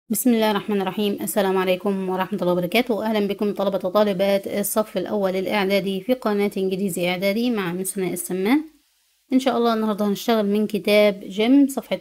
بسم الله الرحمن الرحيم السلام عليكم ورحمة الله وبركاته أهلا بكم طلبة وطالبات الصف الأول الإعدادي في قناة إنجليزي إعدادي مع مسناء السمان إن شاء الله النهاردة هنشتغل من كتاب جيم صفحة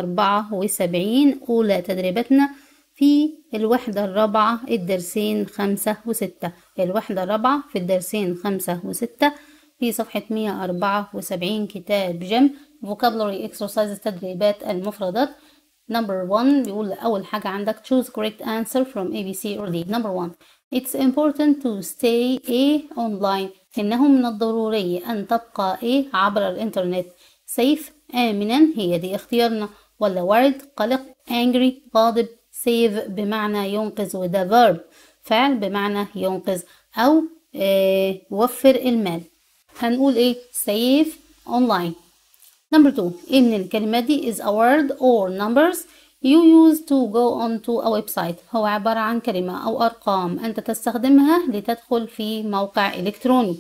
174 أولى تدريباتنا في الوحدة الرابعة الدرسين خمسة وستة الوحدة الرابعة في الدرسين خمسة وستة في صفحة 174 كتاب جيم vocabulary exercises تدريبات المفردات Number one بيقول أول حاجة عندك choose correct answer from A, B, C or D. Number one It's important to stay A online. إنه من الضروري أن تبقى A عبر الإنترنت. safe آمنا هي دي اختيارنا ولا worried قلق angry غاضب save بمعنى ينقذ وده verb فعل بمعنى ينقذ أو آه وفر المال. هنقول إيه save online. Number two إيه من الكلمات دي is a word or numbers you use to go onto a website هو عبارة عن كلمة أو أرقام أنت تستخدمها لتدخل في موقع إلكتروني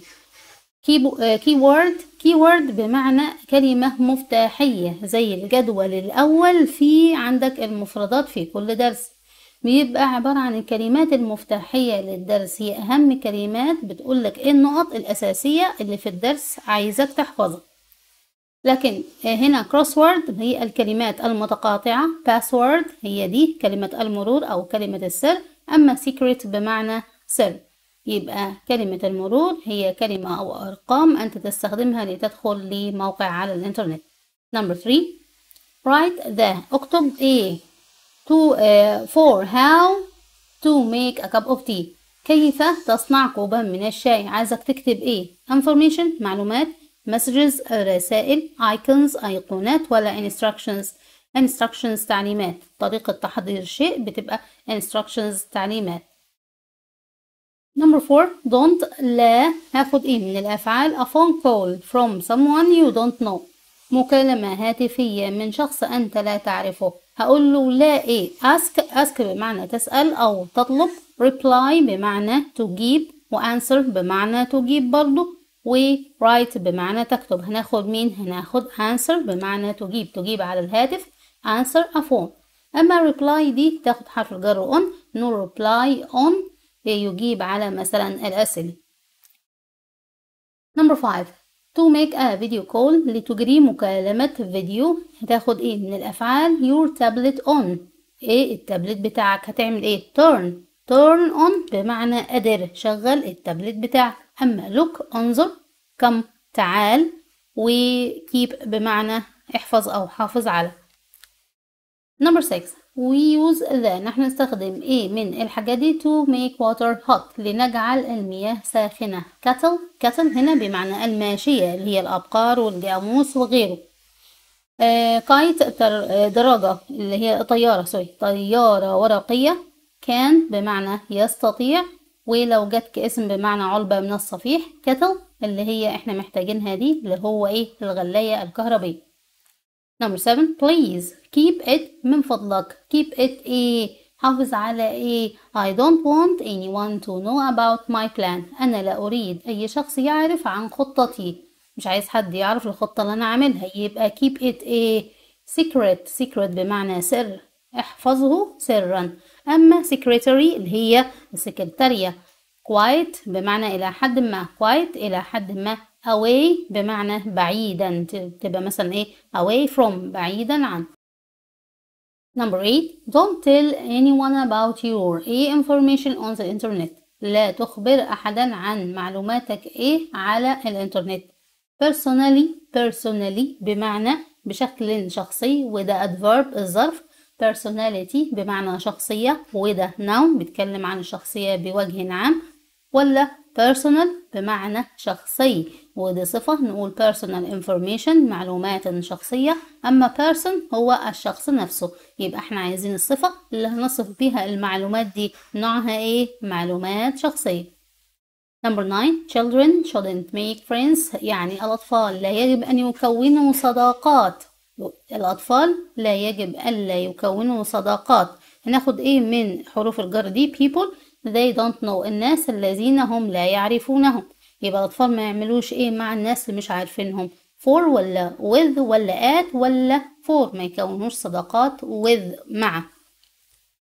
keyword keyword بمعنى كلمة مفتاحية زي الجدول الأول في عندك المفردات في كل درس بيبقى عبارة عن الكلمات المفتاحية للدرس هي أهم كلمات بتقولك إيه النقط الأساسية اللي في الدرس عايزك تحفظها لكن هنا crossword هي الكلمات المتقاطعة password هي دي كلمة المرور أو كلمة السر أما secret بمعنى سر يبقى كلمة المرور هي كلمة أو أرقام أنت تستخدمها لتدخل لموقع على الإنترنت number three write the اكتب A to uh, for how to make a cup of tea كيف تصنع كوبا من الشاي عايزك تكتب ايه information معلومات messages رسائل icons أيقونات ولا instructions instructions تعليمات طريقة تحضير شيء بتبقى instructions تعليمات number four don't لا هاخد ايه من الأفعال a phone call from someone you don't know مكالمة هاتفية من شخص أنت لا تعرفه هقول له لا ايه ask ask بمعنى تسأل أو تطلب reply بمعنى تجيب وanswer بمعنى تجيب برضه و write بمعنى تكتب هناخد مين هناخد answer بمعنى تجيب تجيب على الهاتف answer a phone اما reply دي تاخد حرف الجر on no reply on يجيب على مثلا الاسئله number 5 to make a video call لتجري مكالمة فيديو هتاخد ايه من الافعال your tablet on ايه التابلت بتاعك هتعمل ايه turn turn on بمعنى قادر شغل التابلت بتاعك أما look انظر كم تعال و keep بمعنى احفظ أو حافظ على number 6 we use the نحن نستخدم ايه من الحاجات دي to make water hot لنجعل المياه ساخنة cattle cattle هنا بمعنى الماشية اللي هي الأبقار والجاموس وغيره آه كايت دراجة اللي هي طيارة سوري طيارة ورقية كان بمعنى يستطيع ولو جت كاسم بمعنى علبة من الصفيح كتل اللي هي احنا محتاجينها دي اللي هو ايه الغلاية الكهربية number 7 please keep it من فضلك keep it ايه حافظ على ايه I don't want anyone to know about my plan انا لا اريد اي شخص يعرف عن خطتي مش عايز حد يعرف الخطة اللي انا عاملها يبقى keep it ايه secret secret بمعنى سر احفظه سرا أما secretary اللي هي السكرتارية quiet بمعنى إلى حد ما quiet إلى حد ما away بمعنى بعيدا تبقى مثلا إيه away from بعيدا عن number 8 don't tell anyone about your إيه information on the internet لا تخبر أحدا عن معلوماتك إيه على الإنترنت personally personally بمعنى بشكل شخصي وده adverb الظرف personality بمعنى شخصية وده noun بيتكلم عن الشخصية بوجه عام ولا personal بمعنى شخصي وده صفة نقول personal information معلومات شخصية أما person هو الشخص نفسه يبقى احنا عايزين الصفة اللي هنصف بيها المعلومات دي نوعها ايه معلومات شخصية Number 9 children shouldn't make friends يعني الأطفال لا يجب أن يكونوا صداقات الأطفال لا يجب ألا يكونوا صداقات هناخد إيه من حروف الجر دي people they don't know الناس الذين هم لا يعرفونهم يبقى الأطفال ما يعملوش إيه مع الناس اللي مش عارفينهم for ولا with ولا at ولا for ما يكونوش صداقات with مع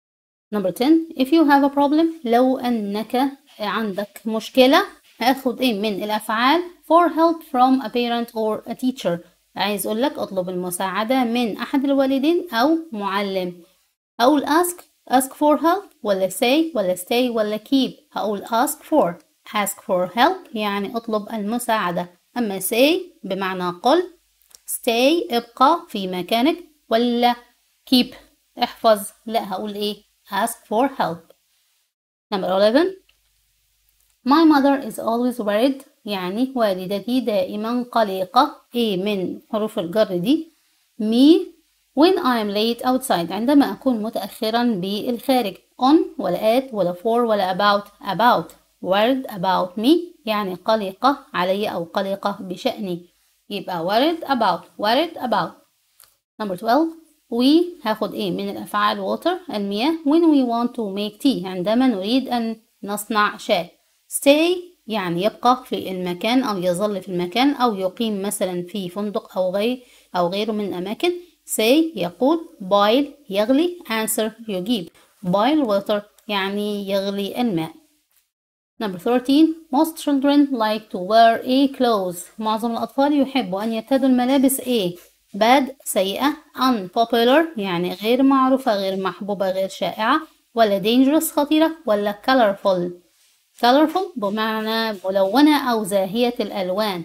number 10 if you have a problem لو أنك عندك مشكلة هاخد ايه من الأفعال for help from a parent or a teacher عايز أقول لك اطلب المساعدة من أحد الوالدين أو معلم أقول ask ask for help ولا say ولا stay ولا keep هقول ask for ask for help يعني اطلب المساعدة أما say بمعنى قل stay ابقى في مكانك ولا keep احفظ لا هقول ايه ask for help number 11 my mother is always worried يعني والدتي دائما قلقة ايه من حروف الجر دي me when I am late outside عندما أكون متأخرا بالخارج on ولا at ولا for ولا about about worried about me يعني قلقة علي أو قلقة بشأني يبقى worried about worried about number 12 we هاخد ايه من الأفعال water المياه when we want to make tea عندما نريد أن نصنع شاي stay يعني يبقى في المكان أو يظل في المكان أو يقيم مثلا في فندق أو غير أو غيره من الأماكن say يقول boil يغلي answer يجيب boil water يعني يغلي الماء Number 13 Most children like to wear a clothes معظم الأطفال يحبوا أن يرتدوا الملابس A bad سيئة unpopular يعني غير معروفة غير محبوبة غير شائعة ولا dangerous خطيرة ولا colorful colorful بمعنى ملونة أو زاهية الألوان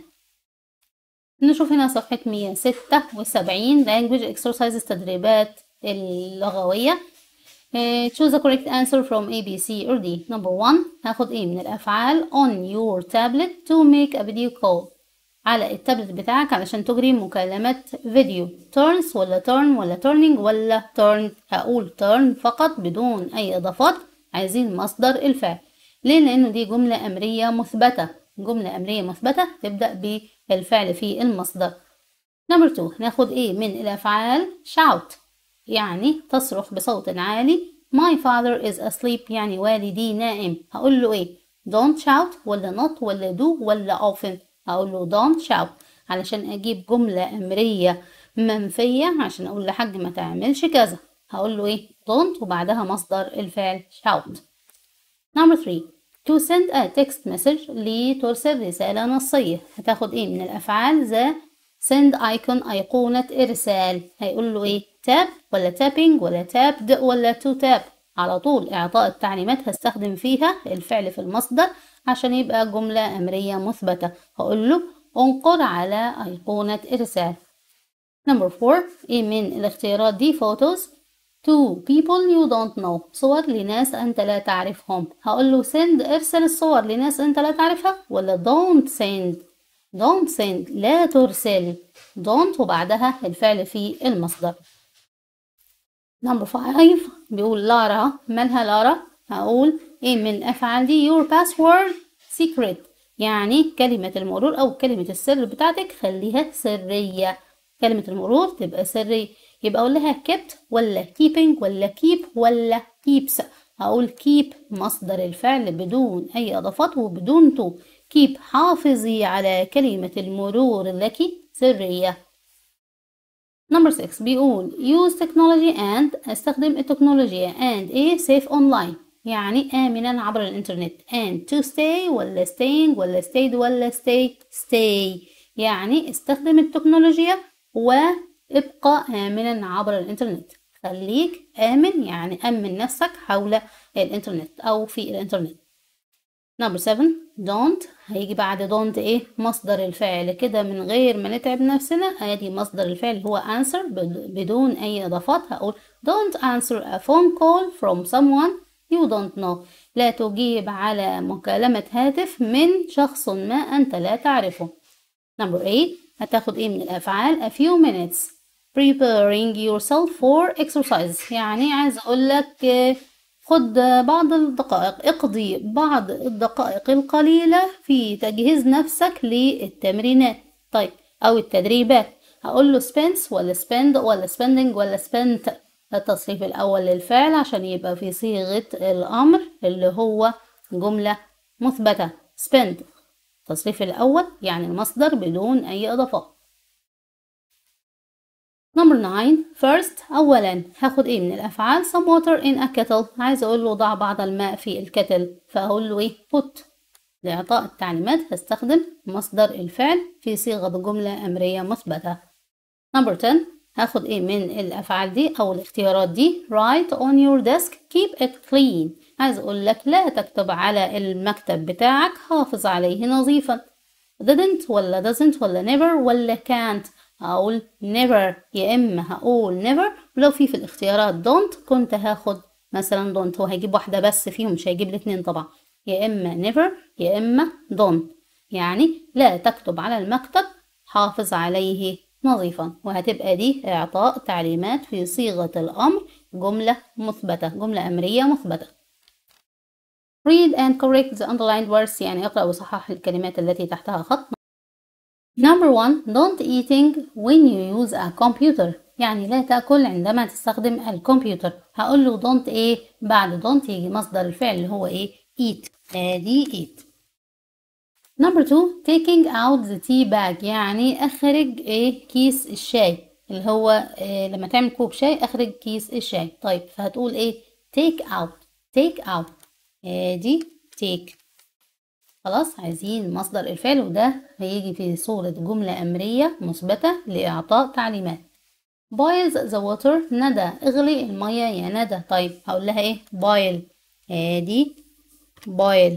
نشوف هنا صفحة 176 language exercises تدريبات اللغوية choose the correct answer from A, B, C or D. Number one هاخد ايه من الأفعال on your tablet to make a video call على التابلت بتاعك علشان تجري مكالمة فيديو turns ولا turn ولا turning ولا turn هقول turn فقط بدون أي إضافات عايزين مصدر الفعل ليه لأنه دي جملة أمرية مثبتة جملة أمرية مثبتة تبدأ بالفعل في المصدر Number two ناخد ايه من الأفعال shout يعني تصرخ بصوت عالي My father is asleep يعني والدي نائم هقول له ايه don't shout ولا not ولا do ولا often هقول له don't shout علشان اجيب جملة امرية منفية عشان اقول لحد ما تعملش كذا هقول له ايه don't وبعدها مصدر الفعل shout number 3 to send a text message لترسل رسالة نصية هتاخد ايه من الافعال ذا send icon أيقونة إرسال هيقول له إيه تاب ولا تابينج ولا تابد ولا تو تاب على طول إعطاء التعليمات هستخدم فيها الفعل في المصدر عشان يبقى جملة أمرية مثبتة هقول له انقر على أيقونة إرسال نمبر 4 إيه من الاختيارات دي photos to people you don't know صور لناس أنت لا تعرفهم هقول له send ارسل الصور لناس أنت لا تعرفها ولا don't send don't send لا ترسل don't وبعدها الفعل في المصدر number 5 بيقول لارا مالها لارا هقول ايه من الافعال دي your password secret يعني كلمة المرور او كلمة السر بتاعتك خليها سرية كلمة المرور تبقى سرية يبقى اقول لها kept ولا keeping ولا keep ولا keeps هقول keep مصدر الفعل بدون اي اضافات وبدون تو keep حافظي على كلمة المرور لك سرية Number 6 بيقول use technology and استخدم التكنولوجيا and a safe online يعني آمنا عبر الإنترنت and to stay ولا staying ولا stayed ولا stay stay يعني استخدم التكنولوجيا وابقى آمنا عبر الإنترنت خليك آمن يعني أمن نفسك حول الإنترنت أو في الإنترنت Number 7 don't هيجي بعد don't ايه مصدر الفعل كده من غير ما نتعب نفسنا ادي مصدر الفعل هو answer بدون اي اضافات هقول don't answer a phone call from someone you don't know لا تجيب على مكالمة هاتف من شخص ما انت لا تعرفه Number 8 هتاخد ايه من الافعال a few minutes preparing yourself for exercise يعني عايز اقول لك خد بعض الدقائق اقضي بعض الدقائق القليلة في تجهيز نفسك للتمرينات طيب أو التدريبات هقول له spends ولا spend ولا spending ولا spent التصريف الأول للفعل عشان يبقى في صيغة الأمر اللي هو جملة مثبتة spend التصريف الأول يعني المصدر بدون أي إضافات Number 9 first أولا هاخد ايه من الأفعال some water in a kettle عايز أقول له ضع بعض الماء في الكتل فأقول له ايه put لإعطاء التعليمات هستخدم مصدر الفعل في صيغة جملة أمرية مثبتة Number 10 هاخد ايه من الأفعال دي أو الاختيارات دي write on your desk keep it clean عايز أقول لك لا تكتب على المكتب بتاعك حافظ عليه نظيفا didn't ولا doesn't ولا never ولا can't هقول never يا إما هقول never ولو في في الاختيارات don't كنت هاخد مثلا don't هو هيجيب واحدة بس فيهم مش هيجيب الاتنين طبعا يا إما never يا إما don't يعني لا تكتب على المكتب حافظ عليه نظيفا وهتبقى دي إعطاء تعليمات في صيغة الأمر جملة مثبتة جملة أمرية مثبتة read and correct the underlined words يعني اقرأ وصحح الكلمات التي تحتها خط Number one don't eating when you use a computer يعني لا تأكل عندما تستخدم الكمبيوتر هقول له don't ايه بعد don't يجي مصدر الفعل اللي هو ايه eat ادي eat Number two taking out the tea bag يعني اخرج ايه كيس الشاي اللي هو إيه لما تعمل كوب شاي اخرج كيس الشاي طيب فهتقول ايه take out take out ادي take خلاص عايزين مصدر الفعل وده هيجي في صورة جملة أمرية مثبتة لإعطاء تعليمات boils the water ندى اغلي المية يا ندى طيب هقول لها ايه boil ادي boil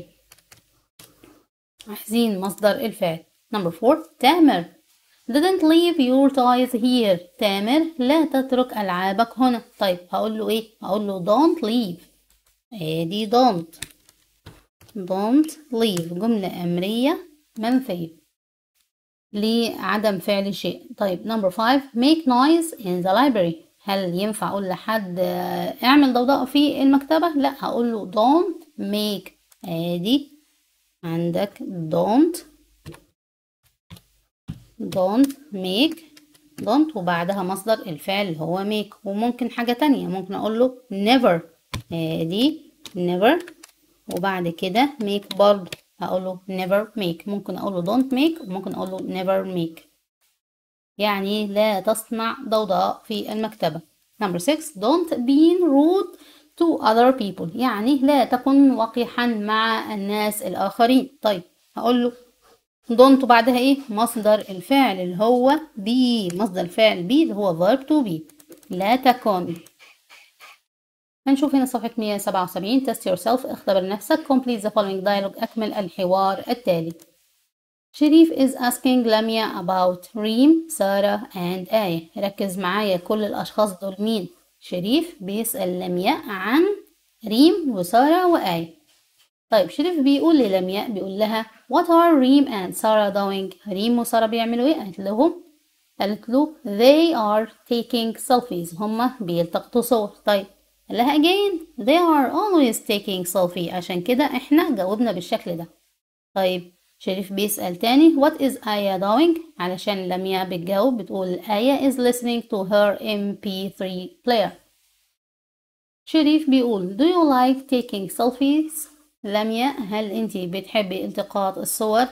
عايزين مصدر الفعل number four تامر didn't leave your toys here تامر لا تترك ألعابك هنا طيب هقول له ايه هقول له don't leave ادي don't don't leave جملة أمرية منفية لعدم فعل شيء طيب number five make noise in the library هل ينفع أقول لحد اعمل ضوضاء في المكتبة لا هقول له don't make ادي عندك don't don't make don't وبعدها مصدر الفعل اللي هو make وممكن حاجة تانية ممكن أقول له never ادي never وبعد كده make برضه هقول له never make ممكن أقول له don't make وممكن أقول له never make يعني لا تصنع ضوضاء في المكتبة number six don't be rude to other people يعني لا تكن وقحا مع الناس الآخرين طيب هقول له don't وبعدها ايه مصدر الفعل اللي هو be مصدر الفعل be اللي هو verb to be لا تكن هنشوف هنا صفحة 177 test yourself اختبر نفسك complete the following dialogue أكمل الحوار التالي شريف is asking لميا about ريم سارة and آية ركز معايا كل الأشخاص دول مين شريف بيسأل لمياء عن ريم وسارة وآية طيب شريف بيقول للمياء بيقول لها what are ريم and سارة doing ريم وسارة بيعملوا ايه قالت لهم قالت له they are taking selfies هما بيلتقطوا صور طيب قال لها again they are always taking selfie عشان كده احنا جاوبنا بالشكل ده طيب شريف بيسأل تاني what is آية doing علشان لميا بتجاوب بتقول آية is listening to her MP3 player شريف بيقول do you like taking selfies لميا هل انتي بتحبي التقاط الصور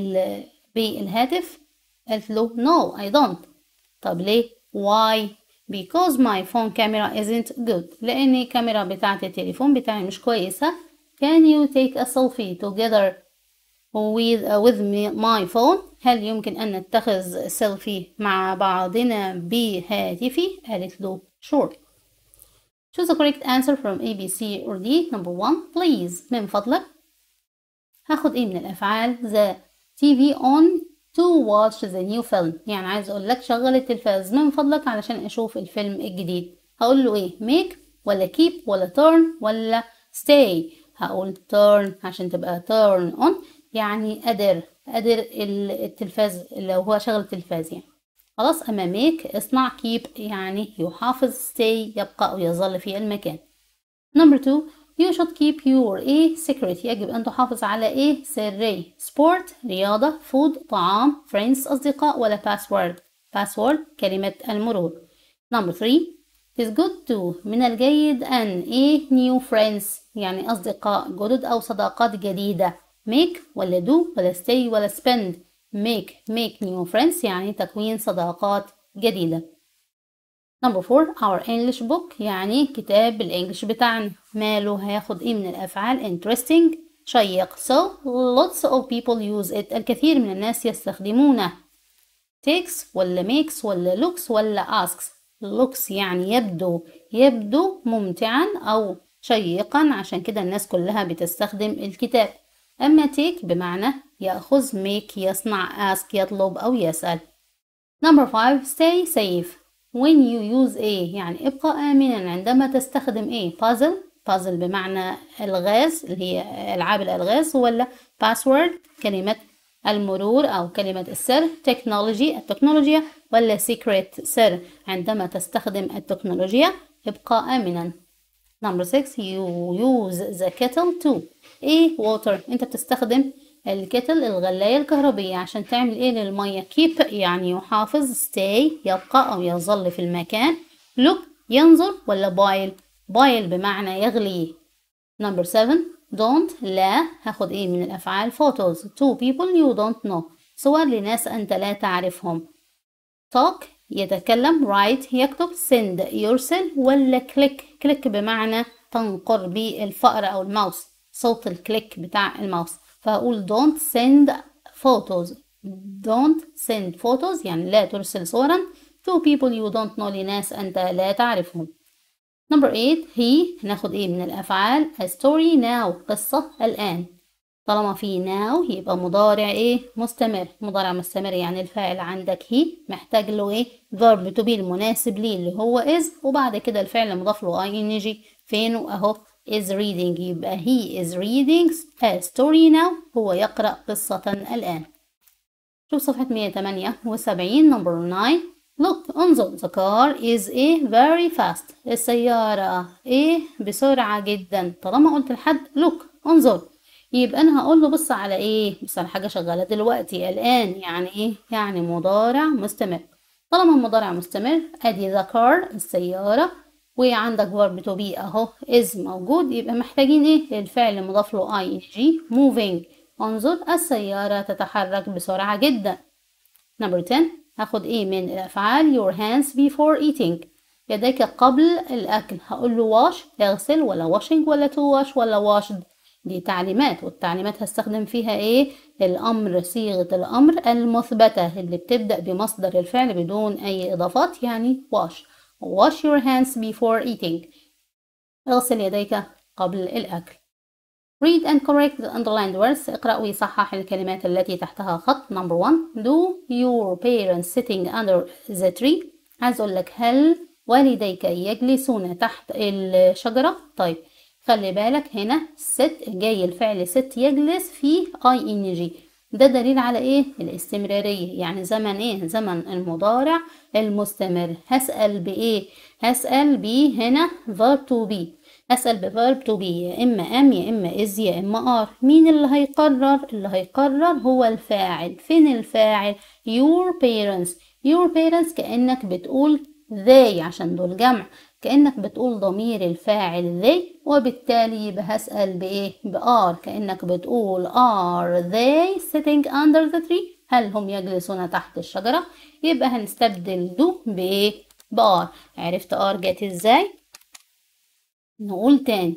بالهاتف قالت له no I don't طب ليه why because my phone camera isn't good لأن الكاميرا بتاعة التليفون بتاعي مش كويسة can you take a selfie together with, uh, with me, my phone هل يمكن أن نتخذ سيلفي مع بعضنا بهاتفي قالت له sure choose the correct answer from A, B, C or D number one please من فضلك هاخد ايه من الأفعال the TV on to watch the new film يعني عايز اقول لك شغل التلفاز من فضلك علشان اشوف الفيلم الجديد هقول له ايه make ولا keep ولا turn ولا stay هقول turn عشان تبقى turn on يعني قادر قادر التلفاز لو هو شغل التلفاز يعني خلاص اما make اصنع keep يعني يحافظ stay يبقى او يظل في المكان number two you should keep your a secret يجب أن تحافظ على ايه سري sport رياضة food طعام friends أصدقاء ولا password password كلمة المرور number three it is good to من الجيد أن ايه new friends يعني أصدقاء جدد أو صداقات جديدة make ولا do ولا stay ولا spend make make new friends يعني تكوين صداقات جديدة number four our English book يعني كتاب الإنجليش بتاعنا ماله هياخد إيه من الأفعال interesting شيق so lots of people use it الكثير من الناس يستخدمونه takes ولا makes ولا looks ولا asks looks يعني يبدو يبدو ممتعا أو شيقا عشان كده الناس كلها بتستخدم الكتاب أما take بمعنى يأخذ make يصنع ask يطلب أو يسأل number five stay safe when you use a يعني ابقى آمنا عندما تستخدم a puzzle puzzle بمعنى الغاز اللي هي ألعاب الألغاز ولا password كلمة المرور أو كلمة السر تكنولوجي التكنولوجيا ولا secret سر عندما تستخدم التكنولوجيا ابقى آمنا number 6 you use the kettle to ايه water انت بتستخدم الكتل الغلاية الكهربية عشان تعمل ايه للمية keep يعني يحافظ stay يبقى او يظل في المكان look ينظر ولا boil boil بمعنى يغلي number 7 don't لا هاخد ايه من الافعال photos to people you don't know صور لناس انت لا تعرفهم talk يتكلم write يكتب send يرسل ولا click click بمعنى تنقر بالفأر او الماوس صوت الكليك بتاع الماوس فهقول don't send photos don't send photos يعني لا ترسل صورا to people you don't know لناس أنت لا تعرفهم number 8 هي ناخد ايه من الأفعال a story now قصة الآن طالما في now يبقى مضارع ايه مستمر مضارع مستمر يعني الفاعل عندك هي محتاج له ايه verb to be المناسب ليه اللي هو is وبعد كده الفعل مضاف له ing فين اهو is reading يبقى he is reading a story now هو يقرأ قصة الآن شوف صفحة 178 number 9 look انظر the car is a very fast السيارة ايه بسرعة جدا طالما قلت لحد look انظر يبقى انا هقول له بص على ايه بص على حاجة شغالة دلوقتي الآن يعني ايه يعني مضارع مستمر طالما المضارع مستمر ادي the car السيارة وعندك verb to be اهو is موجود يبقى محتاجين ايه الفعل مضاف له ing moving انظر السيارة تتحرك بسرعة جدا number 10 هاخد ايه من الافعال your hands before eating يديك قبل الاكل هقول له wash اغسل ولا washing ولا to wash ولا washed دي تعليمات والتعليمات هستخدم فيها ايه الامر صيغة الامر المثبتة اللي بتبدأ بمصدر الفعل بدون اي اضافات يعني wash wash your hands before eating اغسل يديك قبل الأكل read and correct the underlined words اقرأ ويصحح الكلمات التي تحتها خط number one do your parents sitting under the tree عايز أقول لك هل والديك يجلسون تحت الشجرة طيب خلي بالك هنا sit جاي الفعل sit يجلس فيه ing ده دليل على ايه الاستمرارية يعني زمن ايه زمن المضارع المستمر هسأل بايه هسأل بيه هنا verb to be هسأل بverb to be يا اما am يا اما is يا اما are مين اللي هيقرر اللي هيقرر هو الفاعل فين الفاعل your parents your parents كأنك بتقول they عشان دول جمع كأنك بتقول ضمير الفاعل they وبالتالي يبقى هسأل بإيه بآر كأنك بتقول are they sitting under the tree هل هم يجلسون تحت الشجرة يبقى هنستبدل دو بإيه بآر عرفت آر جت إزاي نقول تاني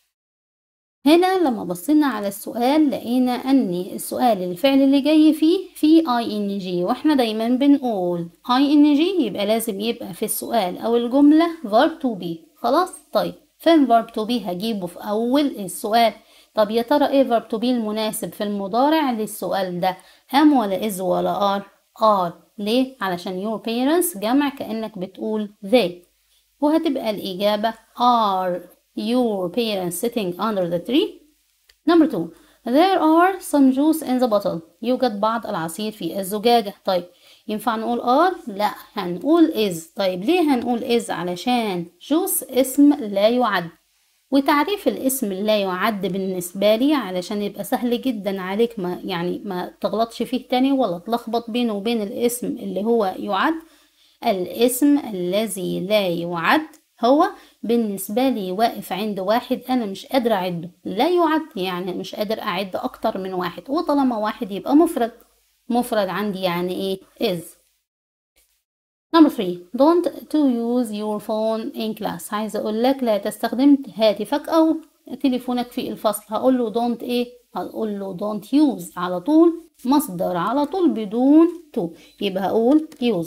هنا لما بصينا على السؤال لقينا ان السؤال الفعل اللي جاي فيه فيه اي ان جي واحنا دايما بنقول اي ان جي يبقى لازم يبقى في السؤال او الجملة verb to be خلاص طيب فين verb to be هجيبه في اول السؤال طب يا ترى ايه verb to be المناسب في المضارع للسؤال ده am ولا is ولا are are ليه علشان your parents جمع كأنك بتقول they وهتبقى الإجابة are your parents sitting under the tree number two there are some juice in the bottle يوجد بعض العصير في الزجاجة طيب ينفع نقول are لا هنقول is طيب ليه هنقول is علشان juice اسم لا يعد وتعريف الاسم لا يعد بالنسبة لي علشان يبقى سهل جدا عليك ما يعني ما تغلطش فيه تاني ولا تلخبط بينه وبين الاسم اللي هو يعد الاسم الذي لا يعد هو بالنسبة لي واقف عند واحد أنا مش قادرة أعده لا يعد يعني مش قادر أعد أكتر من واحد وطالما واحد يبقى مفرد مفرد عندي يعني إيه is Number three don't to use your phone in class عايزة أقول لك لا تستخدم هاتفك أو تليفونك في الفصل هقول له don't إيه هقول له don't use على طول مصدر على طول بدون to يبقى هقول use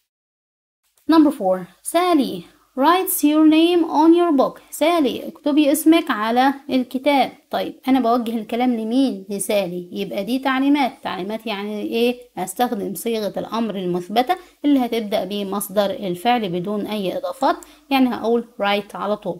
Number four Sally writes your name on your book سالي اكتبي اسمك على الكتاب طيب انا بوجه الكلام لمين لسالي يبقى دي تعليمات تعليمات يعني ايه استخدم صيغة الامر المثبتة اللي هتبدأ بمصدر الفعل بدون اي اضافات يعني هقول write على طول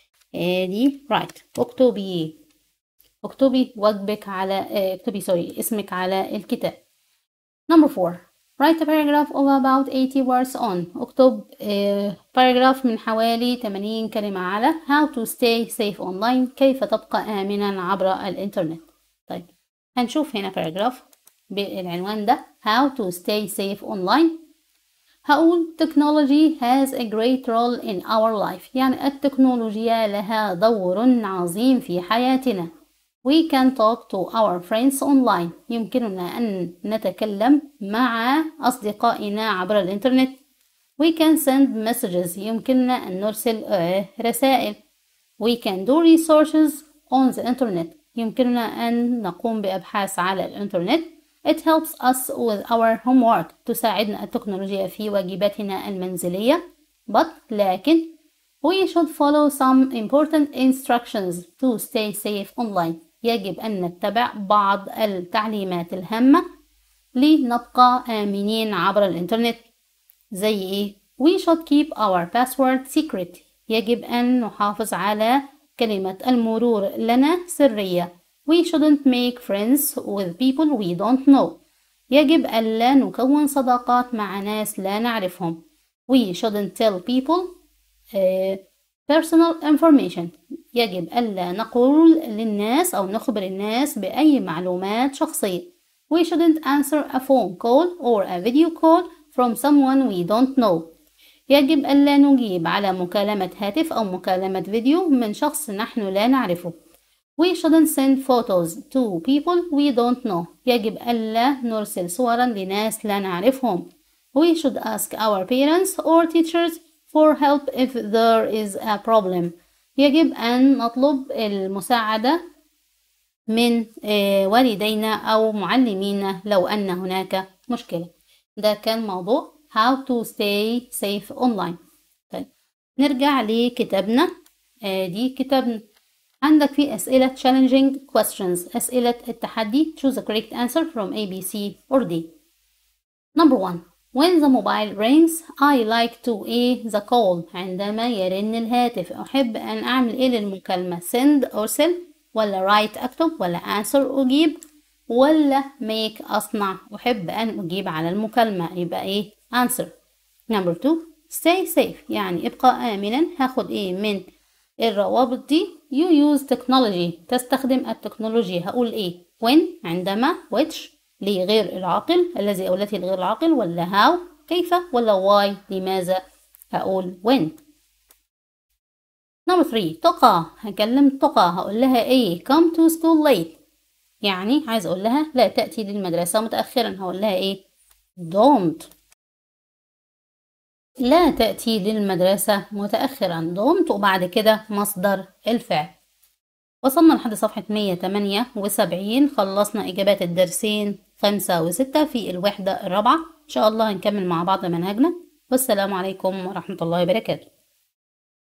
ادي write اكتبي اكتبي واجبك على اكتبي سوري اسمك على الكتاب Number four Write a paragraph of about 80 words on اكتب باراجراف من حوالي 80 كلمة على how to stay safe online كيف تبقى آمنا عبر الإنترنت طيب هنشوف هنا باراجراف بالعنوان ده how to stay safe online هقول technology has a great role in our life يعني التكنولوجيا لها دور عظيم في حياتنا We can talk to our friends online يمكننا أن نتكلم مع أصدقائنا عبر الإنترنت We can send messages يمكننا أن نرسل رسائل We can do researches on the internet يمكننا أن نقوم بأبحاث على الإنترنت It helps us with our homework تساعدنا التكنولوجيا في واجباتنا المنزلية but لكن We should follow some important instructions to stay safe online يجب أن نتبع بعض التعليمات الهامة لنبقى آمنين عبر الإنترنت زي إيه؟ We should keep our password secret يجب أن نحافظ على كلمة المرور لنا سرية We shouldn't make friends with people we don't know يجب ألا نكون صداقات مع ناس لا نعرفهم We shouldn't tell people uh, personal information يجب ألا نقول للناس أو نخبر الناس بأي معلومات شخصية We shouldn't answer a phone call or a video call from someone we don't know يجب ألا نجيب على مكالمة هاتف أو مكالمة فيديو من شخص نحن لا نعرفه We shouldn't send photos to people we don't know يجب ألا نرسل صورا لناس لا نعرفهم We should ask our parents or teachers for help if there is a problem يجب أن نطلب المساعدة من والدينا أو معلمينا لو أن هناك مشكلة ده كان موضوع how to stay safe online طيب نرجع لكتابنا دي كتابنا عندك في أسئلة challenging questions أسئلة التحدي choose a correct answer from A, B, C or D number one When the mobile rings I like to A the call عندما يرن الهاتف أحب أن أعمل إيه للمكالمة send أرسل ولا write أكتب ولا answer أجيب ولا make أصنع أحب أن أجيب على المكالمة يبقى إيه answer number two stay safe يعني ابقى آمنا هاخد إيه من الروابط دي you use technology تستخدم التكنولوجيا هقول إيه when عندما which لغير العاقل الذي أو التي لغير العاقل ولا how كيف ولا why لماذا هقول when number three تقى هكلم تقى هقول لها ايه come to school late يعني عايز اقول لها لا تأتي للمدرسة متأخرا هقول لها ايه don't لا تأتي للمدرسة متأخرا don't وبعد كده مصدر الفعل وصلنا لحد صفحة 178 خلصنا إجابات الدرسين خمسة وستة في الوحدة الرابعة إن شاء الله هنكمل مع بعض منهجنا والسلام عليكم ورحمة الله وبركاته